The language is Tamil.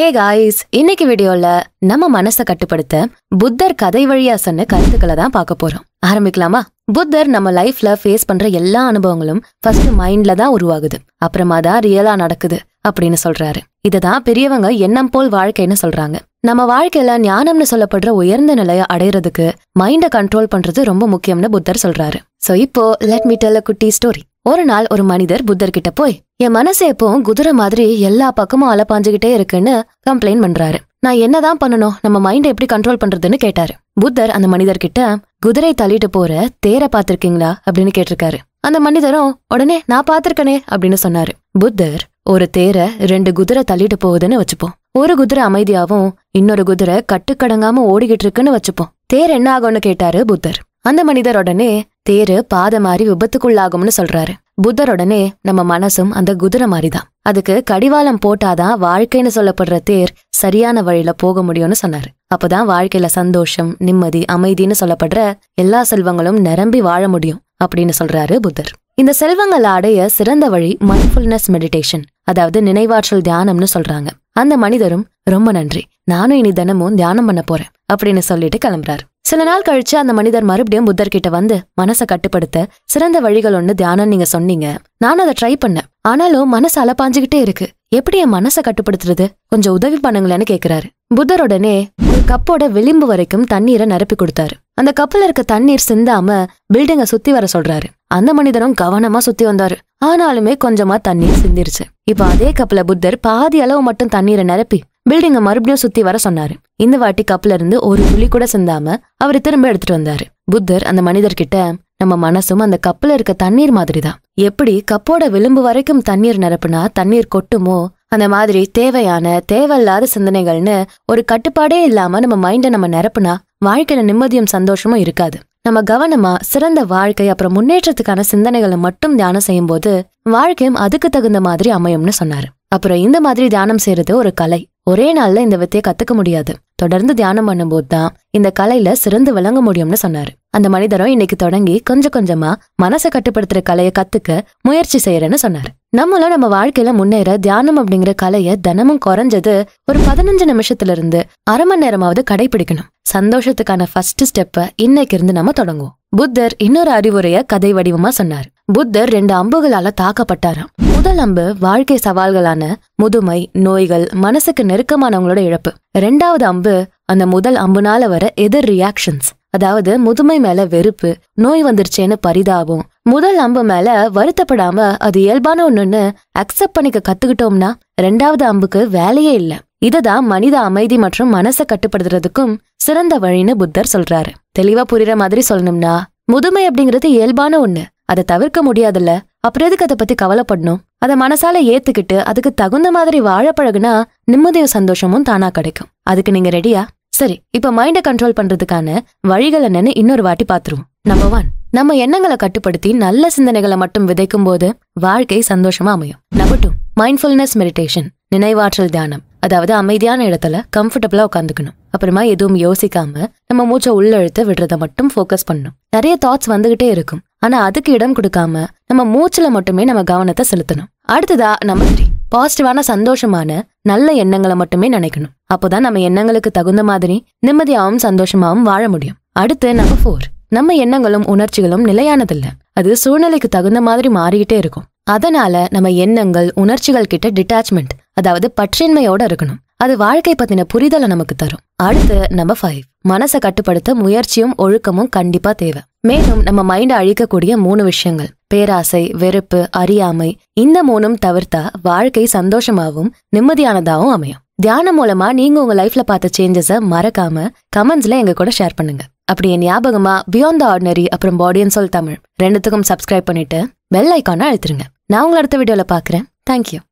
ஹே காய்ஸ் இன்னைக்கு வீடியோல நம்ம மனசை கட்டுப்படுத்த புத்தர் கதை வழியா சொன்ன கருத்துக்களை தான் பார்க்க போறோம் ஆரம்பிக்கலாமா புத்தர் நம்ம லைஃப்ல ஃபேஸ் பண்ற எல்லா அனுபவங்களும் ஃபர்ஸ்ட் மைண்ட்ல தான் உருவாகுது அப்புறமா தான் ரியலா நடக்குது அப்படின்னு சொல்றாரு இதுதான் பெரியவங்க எண்ணம் போல் வாழ்க்கைன்னு சொல்றாங்க நம்ம வாழ்க்கையில ஞானம்னு சொல்லப்படுற உயர்ந்த நிலையை அடையிறதுக்கு மைண்ட கண்ட்ரோல் பண்றது ரொம்ப முக்கியம்னு புத்தர் சொல்றாரு சோ இப்போ லெட் மீ டெல் a குட்டி ஸ்டோரி ஒரு நாள் ஒரு மனிதர் புத்தர் கிட்ட போய் என் மனசு எப்பவும் குதிரை மாதிரி எல்லா பக்கமும் அலப்பாஞ்சுகிட்டே இருக்குன்னு கம்ப்ளைண்ட் பண்றாரு நான் என்னதான் பண்ணணும் நம்ம மைண்டை எப்படி கண்ட்ரோல் பண்றதுன்னு கேட்டாரு புத்தர் அந்த மனிதர் கிட்ட குதிரை தள்ளிட்டு போற தேரை பாத்திருக்கீங்களா அப்படின்னு கேட்டிருக்காரு அந்த மனிதரும் உடனே நான் பாத்திருக்கனே அப்படின்னு சொன்னாரு புத்தர் ஒரு தேரை ரெண்டு குதிரை தள்ளிட்டு போகுதுன்னு வச்சுப்போம் ஒரு குதிரை அமைதியாவும் இன்னொரு குதிரை கட்டுக்கடங்காம ஓடிக்கிட்டு இருக்குன்னு வச்சுப்போம் தேர் என்ன ஆகும்னு கேட்டாரு புத்தர் அந்த மனிதர் உடனே தேரு பாதை மாறி விபத்துக்குள்ளாகும்னு சொல்றாரு புத்தர் உடனே நம்ம மனசும் அந்த குதிரை மாதிரிதான் அதுக்கு கடிவாளம் போட்டாதான் வாழ்க்கைன்னு சொல்லப்படுற தேர் சரியான வழியில போக முடியும்னு சொன்னாரு அப்பதான் வாழ்க்கையில சந்தோஷம் நிம்மதி அமைதின்னு சொல்லப்படுற எல்லா செல்வங்களும் நிரம்பி வாழ முடியும் அப்படின்னு சொல்றாரு புத்தர் இந்த செல்வங்களை அடைய சிறந்த வழி மைண்ட்ஃபுல்னஸ் மெடிடேஷன் அதாவது நினைவாற்றல் தியானம்னு சொல்றாங்க அந்த மனிதரும் ரொம்ப நன்றி நானும் இனி தினமும் தியானம் பண்ண போறேன் அப்படின்னு சொல்லிட்டு கிளம்புறாரு சில நாள் கழிச்சு அந்த மனிதர் மறுபடியும் புத்தர் கிட்ட வந்து மனசை கட்டுப்படுத்த சிறந்த வழிகள் ஒண்ணு தியானம் நீங்க சொன்னீங்க நானும் அதை ட்ரை பண்ணேன் ஆனாலும் மனசு அலப்பாஞ்சுகிட்டே இருக்கு எப்படி என் மனசை கட்டுப்படுத்துறது கொஞ்சம் உதவி பண்ணுங்களேன்னு கேக்குறாரு புத்தர் உடனே ஒரு கப்போட விளிம்பு வரைக்கும் தண்ணீரை நிரப்பி கொடுத்தாரு அந்த கப்பல்ல இருக்க தண்ணீர் சிந்தாம பில்டிங்க சுத்தி வர சொல்றாரு அந்த மனிதரும் கவனமா சுத்தி வந்தாரு ஆனாலுமே கொஞ்சமா தண்ணீர் சிந்திருச்சு இப்ப அதே கப்பல புத்தர் பாதி அளவு மட்டும் தண்ணீரை நிரப்பி பில்டிங்க மறுபடியும் சுத்தி வர சொன்னாரு இந்த வாட்டி கப்ல இருந்து ஒரு துளி கூட சிந்தாம அவரு திரும்ப எடுத்துட்டு வந்தாரு புத்தர் அந்த மனிதர்கிட்ட நம்ம மனசும் அந்த கப்பல இருக்க தண்ணீர் மாதிரிதான் எப்படி கப்போட விளிம்பு வரைக்கும் தண்ணீர் நிரப்புனா தண்ணீர் கொட்டுமோ அந்த மாதிரி தேவையான தேவையில்லாத சிந்தனைகள்னு ஒரு கட்டுப்பாடே இல்லாம நம்ம மைண்ட நம்ம நிரப்புனா வாழ்க்கையில நிம்மதியும் சந்தோஷமும் இருக்காது நம்ம கவனமா சிறந்த வாழ்க்கை அப்புறம் முன்னேற்றத்துக்கான சிந்தனைகளை மட்டும் தியானம் செய்யும்போது வாழ்க்கையும் அதுக்கு தகுந்த மாதிரி அமையும்னு சொன்னாரு அப்புறம் இந்த மாதிரி தியானம் செய்யறது ஒரு கலை ஒரே நாள்ல இந்த வித்தையை கத்துக்க முடியாது தொடர்ந்து தியானம் பண்ணும்போது தான் இந்த கலையில சிறந்து விளங்க முடியும்னு சொன்னாரு அந்த மனிதரும் இன்னைக்கு தொடங்கி கொஞ்சம் கொஞ்சமா மனசை கட்டுப்படுத்துற கலையை கத்துக்க முயற்சி செய்யறேன்னு சொன்னாரு நம்மளும் நம்ம வாழ்க்கையில முன்னேற தியானம் அப்படிங்கிற கலைய தினமும் குறைஞ்சது ஒரு பதினஞ்சு நிமிஷத்துல இருந்து அரை மணி நேரமாவது கடைபிடிக்கணும் சந்தோஷத்துக்கான ஃபர்ஸ்ட் ஸ்டெப்ப இன்னைக்கு இருந்து நம்ம தொடங்குவோம் புத்தர் இன்னொரு அறிவுரைய கதை வடிவமா சொன்னார் புத்தர் ரெண்டு அம்புகளால தாக்கப்பட்டாராம் முதல் அம்பு வாழ்க்கை சவால்களான முதுமை நோய்கள் மனசுக்கு நெருக்கமானவங்களோட இழப்பு ரெண்டாவது அம்பு அந்த முதல் அம்புனால வர எதிர் ரியாக்ஷன்ஸ் அதாவது முதுமை மேல வெறுப்பு நோய் வந்துருச்சேன்னு பரிதாபம் முதல் அம்பு மேல வருத்தப்படாம அது இயல்பான ஒண்ணுன்னு அக்செப்ட் பண்ணிக்க கத்துக்கிட்டோம்னா ரெண்டாவது அம்புக்கு வேலையே இல்ல இததான் மனித அமைதி மற்றும் மனசை கட்டுப்படுத்துறதுக்கும் சிறந்த வழின்னு புத்தர் சொல்றாரு தெளிவா புரியுற மாதிரி சொல்லணும்னா முதுமை அப்படிங்கிறது இயல்பான ஒண்ணு அதை தவிர்க்க முடியாதுல்ல அப்புறம் எதுக்கு அதை பத்தி கவலைப்படணும் அதை மனசால ஏத்துக்கிட்டு அதுக்கு தகுந்த மாதிரி வாழ பழகுனா நிம்மதியும் சந்தோஷமும் தானா கிடைக்கும் அதுக்கு நீங்க ரெடியா சரி இப்ப மைண்ட கண்ட்ரோல் பண்றதுக்கான வழிகள் என்னன்னு இன்னொரு வாட்டி பாத்துருவோம் நம்பர் ஒன் நம்ம எண்ணங்களை கட்டுப்படுத்தி நல்ல சிந்தனைகளை மட்டும் விதைக்கும் போது வாழ்க்கை சந்தோஷமா அமையும் நம்பர் டூ மைண்ட்ஃபுல்னஸ் மெடிடேஷன் நினைவாற்றல் தியானம் அதாவது அமைதியான இடத்துல கம்ஃபர்டபுளா உட்காந்துக்கணும் அப்புறமா எதுவும் யோசிக்காம நம்ம மூச்சை உள்ள இழுத்து விடுறத மட்டும் ஃபோக்கஸ் பண்ணணும் நிறைய தாட்ஸ் வந்துகிட்டே இருக்கும் ஆனா அதுக்கு இடம் கொடுக்காம நம்ம மூச்சுல மட்டுமே நம்ம கவனத்தை செலுத்தணும் அடுத்ததா நம்பர் த்ரீ பாசிட்டிவான சந்தோஷமான நல்ல எண்ணங்களை மட்டுமே நினைக்கணும் அப்போதான் நம்ம எண்ணங்களுக்கு தகுந்த மாதிரி நிம்மதியாவும் சந்தோஷமாவும் வாழ முடியும் அடுத்து நம்பர் ஃபோர் நம்ம எண்ணங்களும் உணர்ச்சிகளும் நிலையானதில்ல அது சூழ்நிலைக்கு தகுந்த மாதிரி மாறிக்கிட்டே இருக்கும் அதனால நம்ம எண்ணங்கள் உணர்ச்சிகள் கிட்ட டிட்டாச்மெண்ட் அதாவது பற்றின்மையோட இருக்கணும் அது வாழ்க்கை பத்தின புரிதலை நமக்கு தரும் அடுத்து நம்பர் ஃபைவ் மனசை கட்டுப்படுத்த முயற்சியும் ஒழுக்கமும் கண்டிப்பா தேவை மேலும் நம்ம மைண்ட அழிக்கக்கூடிய மூணு விஷயங்கள் பேராசை வெறுப்பு அறியாமை இந்த மூணும் தவிர்த்தா வாழ்க்கை சந்தோஷமாவும் நிம்மதியானதாவும் அமையும் தியானம் மூலமா நீங்க உங்க லைஃப்ல பார்த்த சேஞ்சஸ மறக்காம கமெண்ட்ஸ்ல எங்க கூட ஷேர் பண்ணுங்க அப்படி என் ஞாபகமா பியாண்ட் த ஆர்டினரி அப்புறம் பாடி அண்ட் சொல் தமிழ் ரெண்டுத்துக்கும் சப்ஸ்கிரைப் பண்ணிட்டு பெல் ஐக்கான அழுத்துருங்க நான் உங்களை அடுத்த வீடியோல பாக்குறேன் தேங்க்யூ